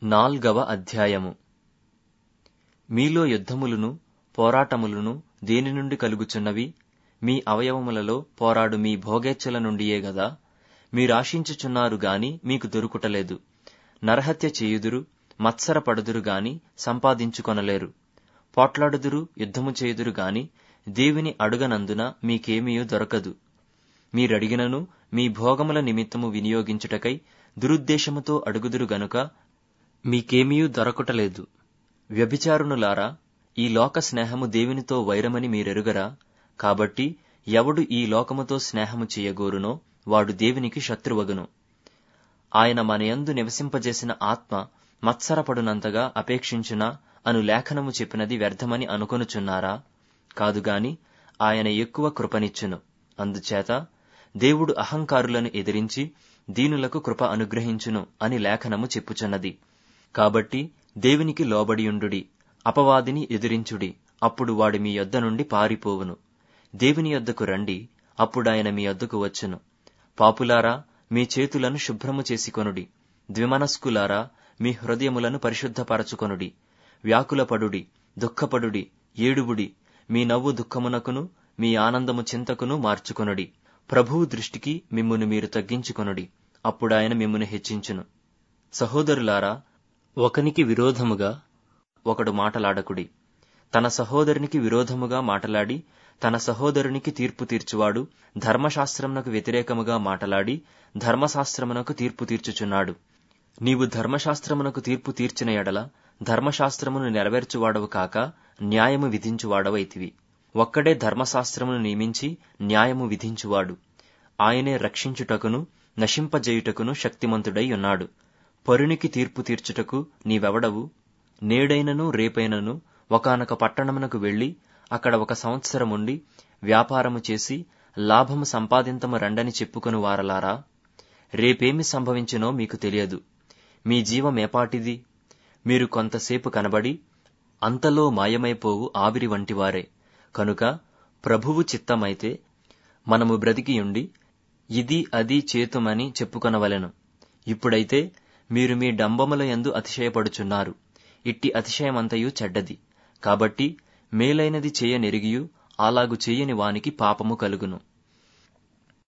నాల్గవ అధ్యాయము మీలో యుద్ధములును పోరాటములును దేని నుండి కలుగుచున్నవి మీ అవయవములలో పోరాడు మీ భోగేచ్ఛల నుండియే గదా మీరాశించుచున్నారు గాని మీకు దొరుకుటలేదు నరహత్య చేయుదురు మత్సరపడుదురు గాని సంపాదించుకొనలేరు పోట్లాడుదురు యుద్ధము చేయుదురు గాని దేవుని అడుగనందున మీకేమీయూ దొరకదు మీరడిగినను మీ భోగముల నిమిత్తము వినియోగించుటకై దురుద్దేశముతో అడుగుదురు గనుక మీకేమీయూ దొరకుటలేదు వ్యభిచారునులారా ఈ లోక స్నేహము దేవునితో వైరమని మీరెరుగరా కాబట్టి ఎవడు ఈ లోకముతో స్నేహము చేయగోరునో వాడు దేవునికి శత్రువగును ఆయన మనయందు నివసింపజేసిన ఆత్మ మత్సరపడునంతగా అపేక్షించునా అను లేఖనము చెప్పినది వ్యర్థమని అనుకొనుచున్నారా కాదుగాని ఆయన ఎక్కువ కృపనిచ్చును అందుచేత దేవుడు అహంకారులను ఎదిరించి దీనులకు కృప అనుగ్రహించును అని లేఖనము చెప్పుచున్నది కాబట్టి దేవునికి లోబడియుండుడి అపవాదిని ఎదిరించుడి అప్పుడు వాడు మీ యొద్ద నుండి పారిపోవును దేవుని యొద్దకు రండి అప్పుడాయన మీ యొద్దకు వచ్చును పాపులారా మీ చేతులను శుభ్రము చేసుకొనుడి ద్విమనస్కులారా మీ హృదయములను పరిశుద్ధపరచుకొనుడి వ్యాకులపడుడి దుఃఖపడుడి ఏడుబుడి మీ నవ్వు దుఃఖమునకును మీ ఆనందము చింతకును మార్చుకొనుడి ప్రభువు దృష్టికి మిమ్మును మీరు తగ్గించుకొనుడి అప్పుడాయన మిమ్మును హెచ్చించును సహోదరులారా ఒకనికి విరోధముగా ఒకడు మాటలాడకుడి తన సహోదరునికి విరోధముగా మాటలాడి తన సహోదరునికి తీర్పు తీర్చువాడు ధర్మశాస్త్రమునకు వ్యతిరేకముగా మాటలాడి ధర్మశాస్త్రమునకు తీర్పు తీర్చుచున్నాడు నీవు ధర్మశాస్త్రమునకు తీర్పు తీర్చిన ఎడల ధర్మశాస్త్రమును నెరవేర్చువాడవు కాక న్యాయము విధించువాడవైతివి ఒక్కడే ధర్మశాస్త్రమును నియమించి న్యాయము విధించువాడు ఆయనే రక్షించుటకును నశింపజేయుటకును శక్తిమంతుడై ఉన్నాడు పరునికి తీర్పు తీర్చుటకు నీవెవడవు నేడైనను రేపైనను ఒకనొక పట్టణమునకు వెళ్లి అక్కడ ఒక సంవత్సరముండి వ్యాపారము చేసి లాభము సంపాదింతము రండని చెప్పుకుని వారలారా రేపేమి సంభవించినో మీకు తెలియదు మీ జీవమేపాటిది మీరు కొంతసేపు కనబడి అంతలో మాయమైపోవు ఆవిరి వంటివారే కనుక ప్రభువు చిత్తమైతే మనము బ్రతికియుండి ఇది అది చేతుమని చెప్పుకొనవలెను ఇప్పుడైతే మీరు మీ డంబముల యందు అతిశయపడుచున్నారు ఇట్టి అతిశయమంతయు చెడ్డది కాబట్టి మేలైనది చేయనెరిగియు అలాగు చేయని వానికి పాపము కలుగును